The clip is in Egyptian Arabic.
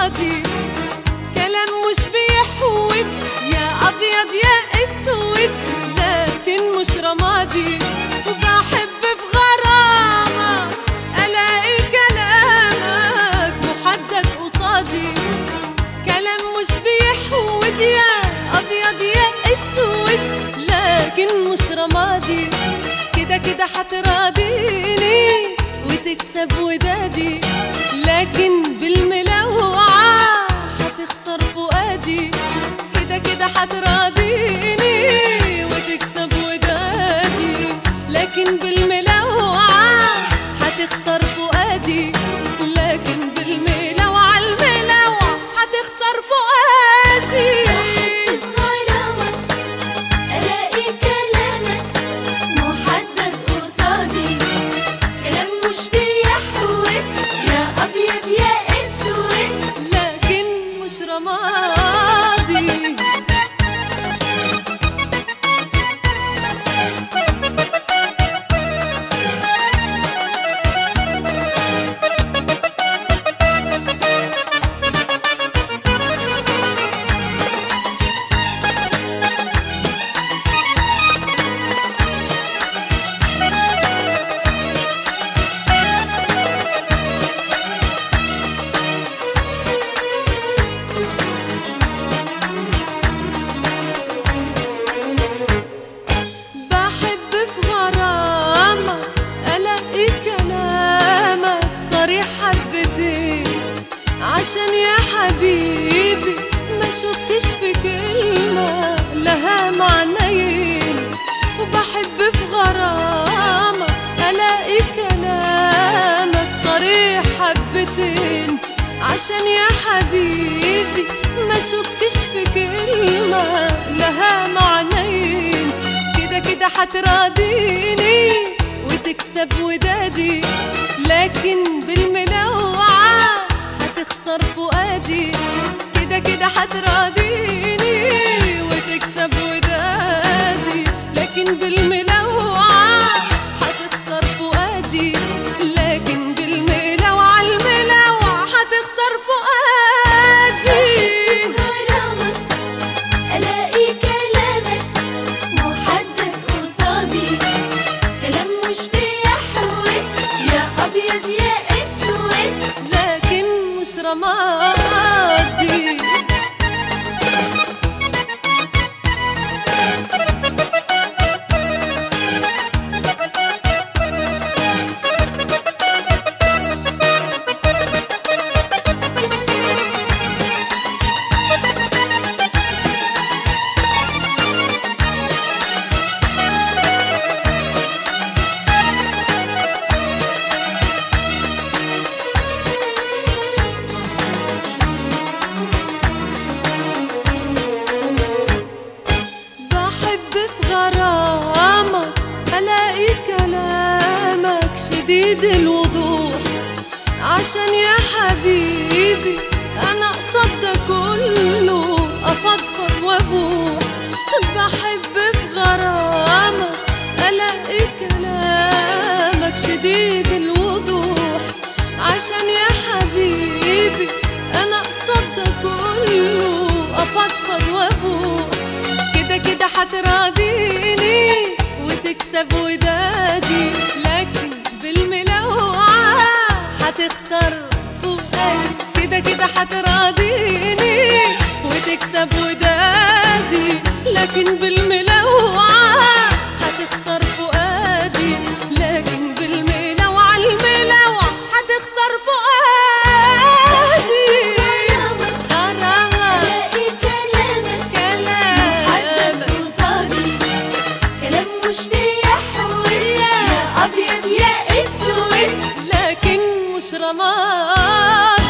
رمادي كلام مش بيحود يا ابيض يا اسود لكن مش رمادي وبحب في غرامك الاقي كلامك محدد قصادي كلام مش بيحود يا ابيض يا اسود لكن مش رمادي كده كده هتراضيني وتكسب ودادي لكن بالملوعة هتخسر فؤادي كده كده هتراضيني وتكسب ودادي لكن بالملوعة هتخسر فؤادي لكن بالملوعة الملوعة هتخسر فؤادي غرامك ألاقي كلامك محدد قصادي كلام مش بيحود يا أبيض يا أسود لكن مش رمادي بحب في غرامك الاقي كلامك صريح حبتين عشان يا حبيبي ما شفتش في كلمة لها معنيين وبحب في غرامك الاقي كلامك صريح حبتين عشان يا حبيبي ما شفتش في كلمة لها معنيين كده كده هتراضيني وتكسب ودادي لكن بالملوعة هتخسر فؤادي كده كده هتراضيني وتكسب ودادي لكن بالملوعة هتخسر فؤادي لكن بالملوعة الملوعة هتخسر فؤادي غرامك ألاقي كلامك محدد قصادي كلام مش بيحود يا أبيض يا أسود لكن مش رمادي بحب في غرامك الاقي كلامك شديد الوضوح عشان يا حبيبي انا قصد ده كله افضفض وابوح بحب في غرامك الاقي كلامك شديد الوضوح عشان يا حبيبي انا قصد ده كله افضفض وابوح كده كده هتراضيني وتكسب ودادي لكن بالملوعة هتخسر فؤادي كده كده هتراضيني وتكسب ودادي لكن بالملوعة هتخسر فؤادي لكن بالملوعة الملوعة هتخسر فؤادي غرامك ألاقي كلامك محدد كلامك قصادي كلام مش بيحود يا أبيض يا أسود لكن مش رمادي